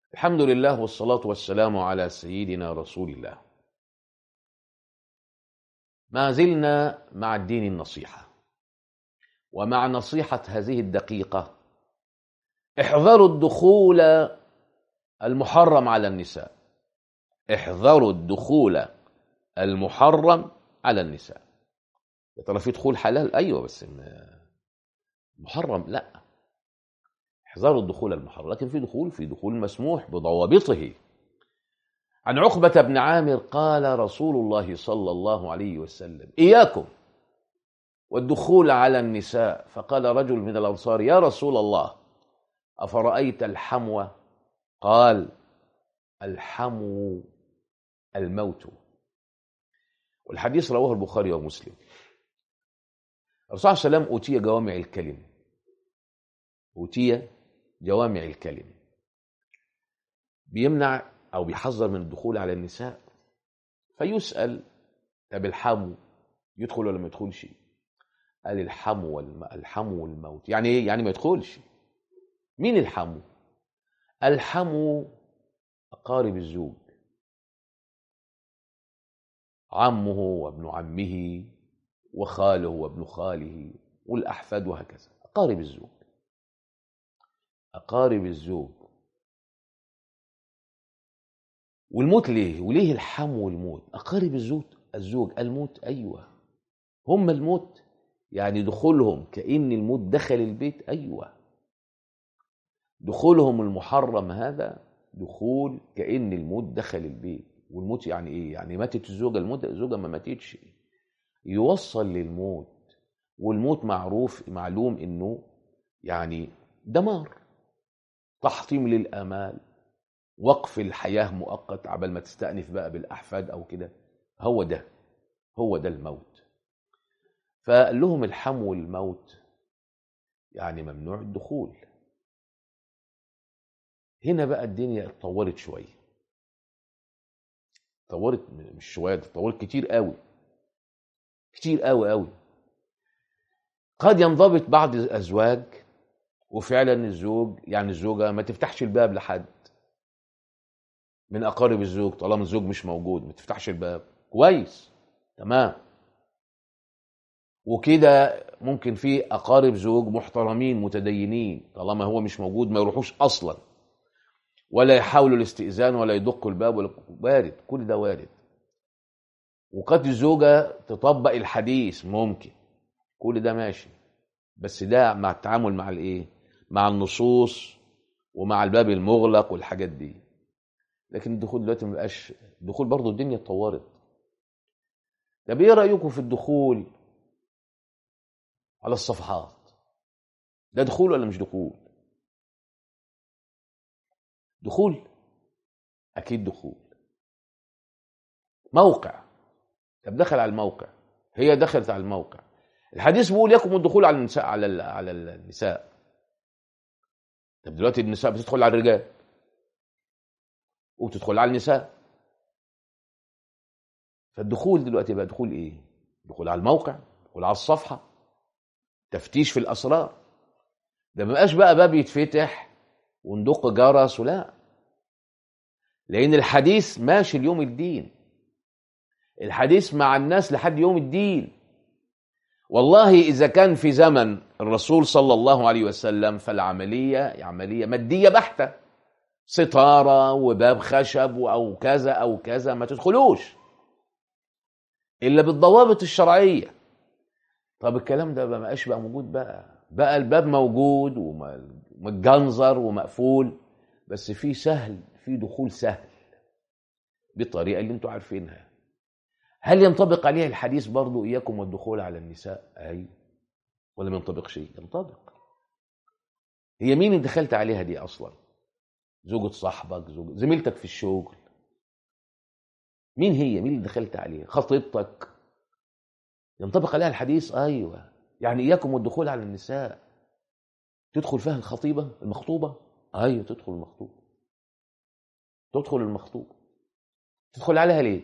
الحمد لله والصلاة والسلام على سيدنا رسول الله ما زلنا مع الدين النصيحة ومع نصيحة هذه الدقيقة احذروا الدخول المحرم على النساء احذروا الدخول المحرم على النساء يا ترى في دخول حلال ايوه بس محرم لا احذروا الدخول المحرم لكن في دخول في دخول مسموح بضوابطه عن عقبة بن عامر قال رسول الله صلى الله عليه وسلم إياكم والدخول على النساء فقال رجل من الأنصار يا رسول الله أفرأيت الحمو قال الحمو الموت والحديث رواه البخاري ومسلم الرسول صلى الله عليه وسلم أوتي جوامع الكلم أوتي جوامع الكلم بيمنع أو بيحذر من الدخول على النساء فيسأل طب الحمو يدخل ولا ما يدخلش قال الحمو والم... الحمو والموت يعني ايه يعني ما يدخلش مين الحمو الحمو أقارب الزوج عمه وابن عمه وخاله وابن خاله والأحفاد وهكذا أقارب الزوج أقارب الزوج والموت ليه وليه الحمو والموت أقارب الزوج الزوج الموت أيوة هم الموت يعني دخولهم كأن الموت دخل البيت أيوة دخولهم المحرم هذا دخول كأن الموت دخل البيت والموت يعني ايه يعني ماتت الزوجة الموت الزوجة ما ماتتش يوصل للموت والموت معروف معلوم انه يعني دمار تحطيم للامال وقف الحياة مؤقت عبال ما تستأنف بقى بالأحفاد أو كده هو ده هو ده الموت فقال لهم الحمو والموت يعني ممنوع الدخول هنا بقى الدنيا اتطورت شويه اتطورت مش شويه اتطورت كتير قوي كتير قوي قوي قد ينضبط بعض الازواج وفعلا الزوج يعني الزوجه ما تفتحش الباب لحد من اقارب الزوج طالما الزوج مش موجود ما تفتحش الباب كويس تمام وكده ممكن في اقارب زوج محترمين متدينين طالما هو مش موجود ما يروحوش اصلا ولا يحاولوا الاستئذان ولا يدقوا الباب ولا وارد كل ده وارد وقد الزوجة تطبق الحديث ممكن كل ده ماشي بس ده مع التعامل مع الايه مع النصوص ومع الباب المغلق والحاجات دي لكن الدخول دلوقتي ما بقاش الدخول برضه الدنيا اتطورت طب ايه رايكم في الدخول على الصفحات ده دخول ولا مش دخول دخول اكيد دخول موقع طب دخل على الموقع هي دخلت على الموقع الحديث بيقول يكم الدخول على النساء على على النساء طب دلوقتي النساء بتدخل على الرجال وبتدخل على النساء فالدخول دلوقتي بقى دخول ايه دخول على الموقع دخول على الصفحه تفتيش في الاسرار ده ما بقاش بقى باب يتفتح وندق جرس ولا لان الحديث ماشي ليوم الدين الحديث مع الناس لحد يوم الدين والله اذا كان في زمن الرسول صلى الله عليه وسلم فالعمليه عمليه ماديه بحته ستاره وباب خشب او كذا او كذا ما تدخلوش الا بالضوابط الشرعيه طب الكلام ده ما بقاش بقى موجود بقى بقى الباب موجود ومتجنزر ومقفول بس في سهل في دخول سهل بالطريقه اللي انتوا عارفينها هل ينطبق عليها الحديث برضو اياكم والدخول على النساء اي ولا ما ينطبقش ينطبق هي مين اللي دخلت عليها دي اصلا زوجة صاحبك زوجة زميلتك في الشغل مين هي مين اللي دخلت عليها خطيبتك ينطبق عليها الحديث ايوه يعني اياكم والدخول على النساء تدخل فيها الخطيبه المخطوبه ايوه تدخل المخطوبه تدخل المخطوبه تدخل عليها ليه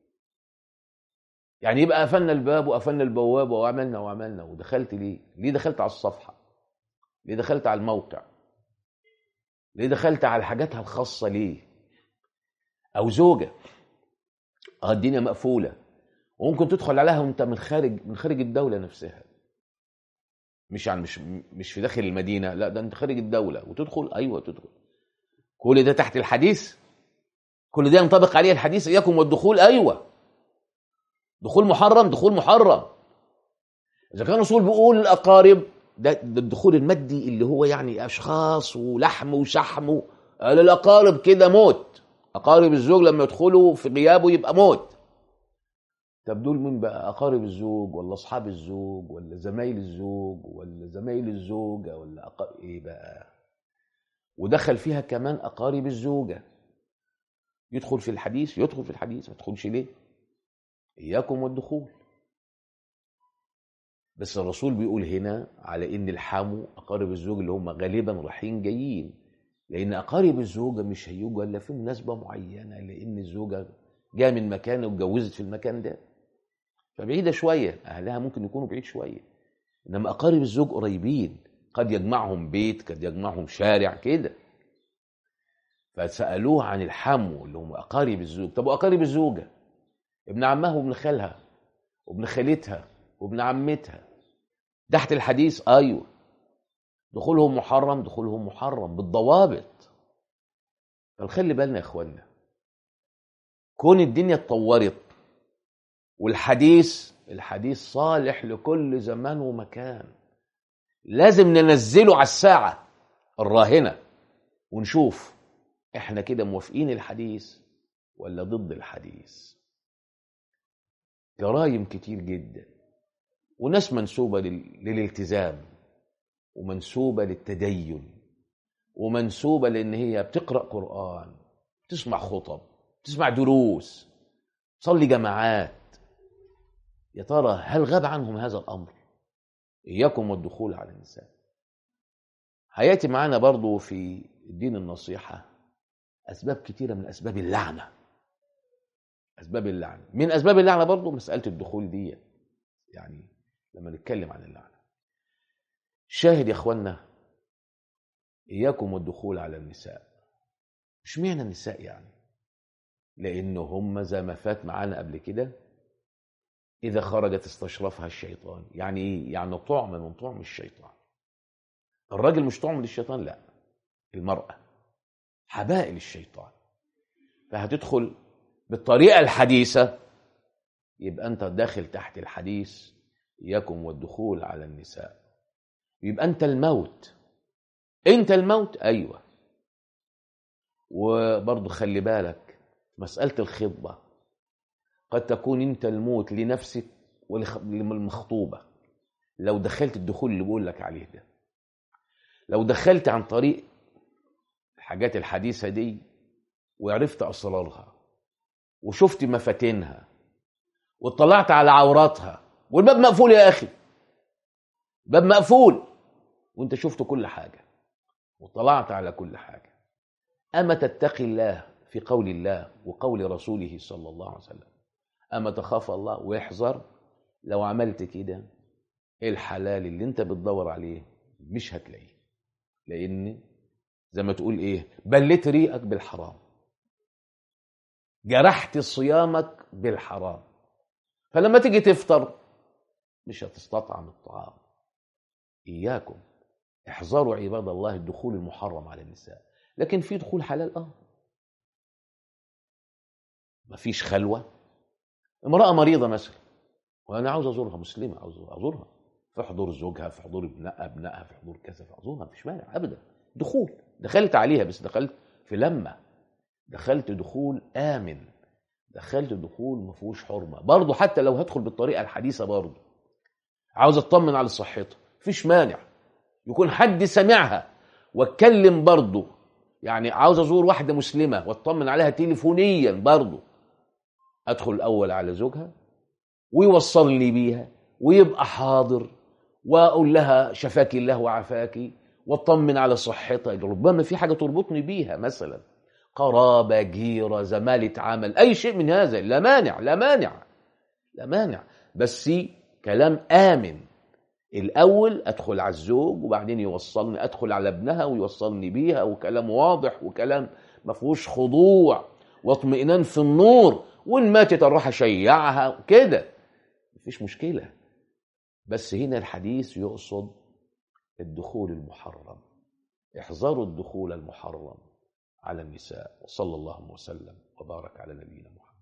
يعني يبقى قفلنا الباب وقفلنا البوابه وعملنا وعملنا ودخلت ليه ليه دخلت على الصفحه ليه دخلت على الموقع ليه دخلت على حاجاتها الخاصة ليه أو زوجة اه الدنيا مقفولة وممكن تدخل عليها وانت من خارج من خارج الدولة نفسها مش يعني مش مش في داخل المدينة لا ده انت خارج الدولة وتدخل ايوه تدخل كل ده تحت الحديث كل ده ينطبق عليه الحديث اياكم والدخول ايوه دخول محرم دخول محرم اذا كان الرسول بيقول الاقارب ده, ده الدخول المادي اللي هو يعني اشخاص ولحم وشحم قال الاقارب كده موت اقارب الزوج لما يدخلوا في غيابه يبقى موت طب دول مين بقى اقارب الزوج ولا اصحاب الزوج ولا زمايل الزوج ولا زمايل الزوجه ولا أقارب ايه بقى ودخل فيها كمان اقارب الزوجه يدخل في الحديث يدخل في الحديث ما تدخلش ليه اياكم والدخول بس الرسول بيقول هنا على ان الحمو اقارب الزوج اللي هم غالبا رايحين جايين لان اقارب الزوجه مش هيجوا الا في مناسبه معينه لان الزوجه جايه من مكان واتجوزت في المكان ده فبعيده شويه اهلها ممكن يكونوا بعيد شويه انما اقارب الزوج قريبين قد يجمعهم بيت قد يجمعهم شارع كده فسالوه عن الحمو اللي هم اقارب الزوج طب واقارب الزوجه ابن عمها وابن خالها وابن خالتها وابن عمتها تحت الحديث ايوه دخولهم محرم دخولهم محرم بالضوابط فنخلي بالنا يا اخوانا كون الدنيا اتطورت والحديث الحديث صالح لكل زمان ومكان لازم ننزله على الساعة الراهنة ونشوف احنا كده موافقين الحديث ولا ضد الحديث جرايم كتير جدا وناس منسوبة لل... للالتزام ومنسوبة للتدين ومنسوبة لأن هي بتقرأ قرآن تسمع خطب تسمع دروس تصلي جماعات يا ترى هل غاب عنهم هذا الأمر إياكم والدخول على النساء هياتي معانا برضو في الدين النصيحة أسباب كتيرة من أسباب اللعنة أسباب اللعنة من أسباب اللعنة برضو مسألة الدخول دي يعني لما نتكلم عن اللعنة شاهد يا اخوانا اياكم والدخول على النساء مش معنى النساء يعني لان هم زي ما فات معانا قبل كده اذا خرجت استشرفها الشيطان يعني ايه يعني طعم من طعم الشيطان الراجل مش طعم للشيطان لا المراه حبائل الشيطان فهتدخل بالطريقه الحديثه يبقى انت داخل تحت الحديث اياكم والدخول على النساء يبقى انت الموت انت الموت ايوه وبرضه خلي بالك مساله الخطبه قد تكون انت الموت لنفسك وللمخطوبه لو دخلت الدخول اللي بقول لك عليه ده لو دخلت عن طريق الحاجات الحديثه دي وعرفت اسرارها وشفت مفاتنها واطلعت على عوراتها والباب مقفول يا اخي باب مقفول وانت شفت كل حاجه وطلعت على كل حاجه اما تتقي الله في قول الله وقول رسوله صلى الله عليه وسلم اما تخاف الله واحذر لو عملت كده الحلال اللي انت بتدور عليه مش هتلاقيه لان زي ما تقول ايه بليت ريقك بالحرام جرحت صيامك بالحرام فلما تيجي تفطر مش هتستطعم الطعام إياكم احذروا عباد الله الدخول المحرم على النساء لكن في دخول حلال اه مفيش خلوة امرأة مريضة مثلا وأنا عاوز أزورها مسلمة عاوز أزورها في حضور زوجها في حضور ابنائها ابنائها في حضور كذا في أزورها مفيش مانع أبدا دخول دخلت عليها بس دخلت في لمة دخلت دخول آمن دخلت دخول ما فيهوش حرمة برضه حتى لو هدخل بالطريقة الحديثة برضه عاوز اطمن على صحتها مفيش مانع يكون حد سمعها واتكلم برضه يعني عاوز ازور واحده مسلمه واطمن عليها تليفونيا برضه ادخل الاول على زوجها ويوصلني بيها ويبقى حاضر واقول لها شفاك الله وعافاكي واطمن على صحتها ربما في حاجه تربطني بيها مثلا قرابه جيره زماله عمل اي شيء من هذا لا مانع لا مانع لا مانع بس كلام آمن الاول ادخل على الزوج وبعدين يوصلني ادخل على ابنها ويوصلني بيها وكلام واضح وكلام ما فيهوش خضوع واطمئنان في النور وان ماتت اروح اشيعها كده مفيش مشكله بس هنا الحديث يقصد الدخول المحرم احذروا الدخول المحرم على النساء وصلى الله وسلم وبارك على نبينا محمد